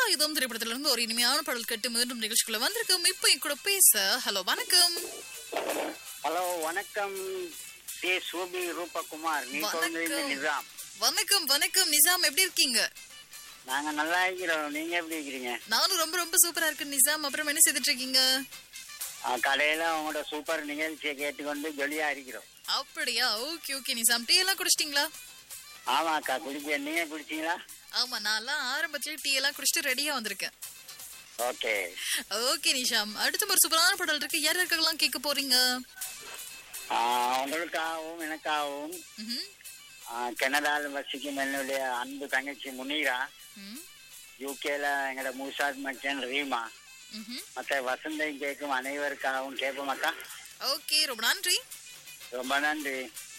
வேலாயுதம் திரைப்படத்துல இருந்து ஒரு இனிமையான பாடல் கட்டு மீண்டும் நிகழ்ச்சிக்குள்ள வந்திருக்கோம் இப்போ என் கூட பேச ஹலோ வணக்கம் ஹலோ வணக்கம் சி சூபி ரூபகுமார் நீ சொல்றீங்க வணக்கம். நிசாம் வணக்கம் வணக்கம் நிசாம் எப்படி இருக்கீங்க நாங்க நல்லா இருக்கிறோம் நீங்க எப்படி இருக்கிறீங்க நானும் ரொம்ப ரொம்ப சூப்பரா இருக்கேன் நிசாம் அப்புறம் என்ன செய்துட்டு இருக்கீங்க ஆ, கடையில உங்களோட சூப்பர் நிகழ்ச்சியை கேட்டுக்கொண்டு ஜொலியா இருக்கிறோம் அப்படியா ஓகே ஓகே நிசாம் டீ எல்லாம் குடிச்சிட்டீங்களா ஆமாக்கா குடிக்க நீங்க குடிச்சீங்களா ஆமா நான் எல்லாம் ஆரம்பத்துல டீ எல்லாம் குடிச்சிட்டு ரெடியா வந்திருக்கேன் ஓகே ஓகே நிஷாம் அடுத்த ஒரு சூப்பரான பாடல் இருக்கு யார் யாருக்கெல்லாம் கேட்க போறீங்க ஆ, உங்களுக்காகவும் எனக்காகவும் ம்ஹும். ஆ, கனடாவில் வசிக்கும் என்னுடைய அன்பு தங்கச்சி முனீரா ம். யூகேல எங்களோட மூசாத் மச்சன் ரீமா ம்ஹும். மற்ற வசந்தை கேட்கும் அனைவருக்காகவும் கேட்போமாக்கா ஓகே ரொம்ப நன்றி ரொம்ப நன்றி